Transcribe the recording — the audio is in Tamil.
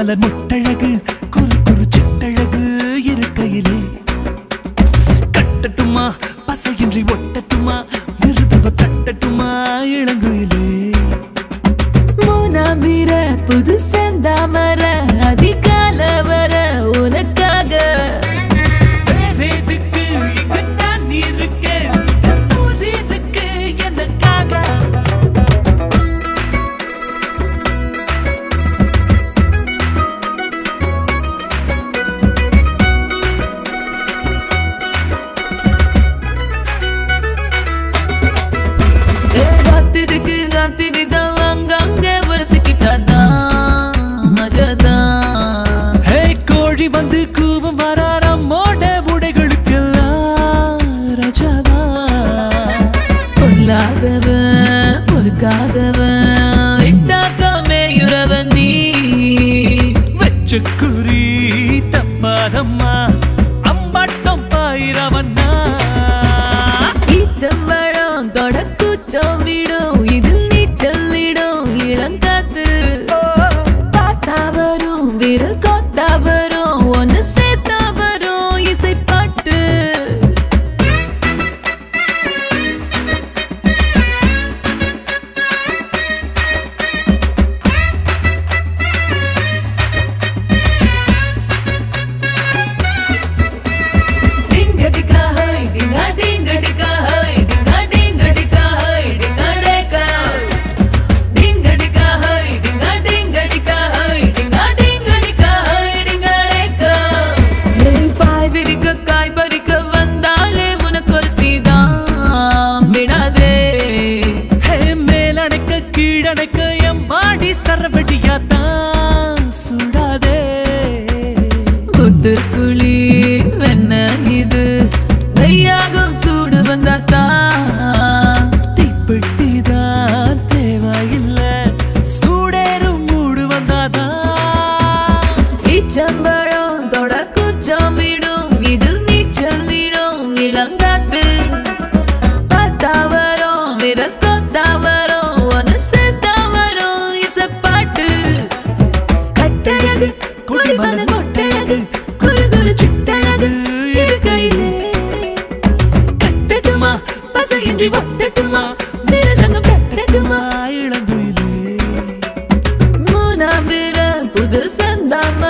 மலர் முட்டழகு குறு குறு சிட்டழகு இருக்கையிலே கட்டட்டுமா பசையின்றி ஒட்டட்டுமா மிருதவ தட்டட்டுமா இளங்குயிலே மூணாம்பிர புது செந்தாமர அதிகால வர உனக்காக வேறேதுக்கு இங்கு நான் இருக்கேன் சுட சூரியனுக்கு எனக்காக ஏ, ராத்திரிக்கு ராத்திரி தான் அங்கங்க வரிசைக்கிட்டாதான் மஜதான் ஹே கோழி வந்து கூவும் வராரம்மோட உடைகளுக்கெல்லாம் ரஜாதா பொல்லாதவன் பொறுக்காதவன் விட்டாக்காமே யுறவன் நீ வச்ச குறி தப்பாதம்மா அம்பாட்டம் பாயிரவண்ணா ஈச்சம்பழம் தொடக்கூச்சம் விடும் இதில் நீ சொல்லிடும் இளங்காத்து பார்த்தா வரும் விரல் கொத்தா வரும் ஒன்னு சேர்த்தா வரும் இசைப்பாட்டு டிங்கடிக்கா ஹை டிங்கா டிங்கடிக்கா ஹை டிங்கா டிங்கடிக்கா ஹை டிங்கா டேக்கா டிங்கடிக்கா ஹை டிங்கா டிங்கடிக்கா ஹை டிங்கா டிங்கடிக்கா ஹை டிங்கா டேக்கா ஏய் பாய் விரிக்க காய் பறிக்க வந்தாலே உனக்கு ஒருத்திதான் விடாதே ஹே மேலடைக்க கீழடைக்க எம்மாடி சரவடியாத்தான் சுடாதே குத்துக்குழி வெண்ண இது வெய்யாகும் சூடு வந்தாத்தா தீப்பெட்டிதான் தேவையில்ல சூடேறும் மூடு வந்தாதான் இச்சம்பழம் தொடக்குச்சம் விடும் இதில் நீ சொல்லிடும் இளங்காத்து பார்த்தா வரும் விரல் கொத்தா வரும் ஒன்னு சேர்த்தா வரும் இசப்பாட்டு கட்டழகு குடிமன மொட்டழகு குரு குரு சிட்டழகு இருக்கையிலே கட்டட்டுமா பசையின்றி ஒட்டட்டுமா மிருதங்கம் கட்டட்டுமா இளங்குயிலே மூணாம் விர புது சந்தாம